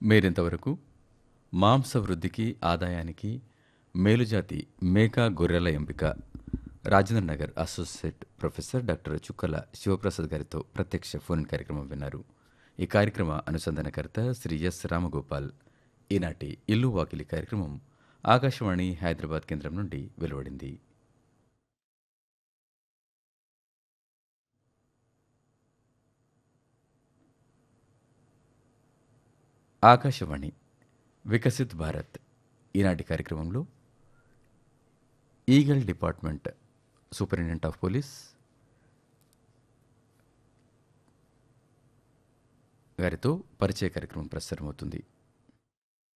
మీరింతవరకు మాంస వృద్ధికి ఆదాయానికి మేలుజాతి మేకా గొర్రెల ఎంపిక Rajendra Nagar associate professor doctor Chukkala Sivaprasad గారితో ప్రత్యక్ష ఫోన్ కార్యక్రమం విన్నారు ఈ కార్యక్రమ అనుసంధానకర్త శ్రీ ఎస్ రామగోపాల్ ఈనాటి ఇల్లు వాకిలి కార్యక్రమం ఆకాశవాణి హైదరాబాద్ కేంద్రం నుండి వెలువడింది ఆకాశవాణి వికసిత్ భారత్ ఈనాటి కార్యక్రమంలో eagle department superintendent of police గారితో పరిచయ కార్యక్రమం ప్రసారమవుతుంది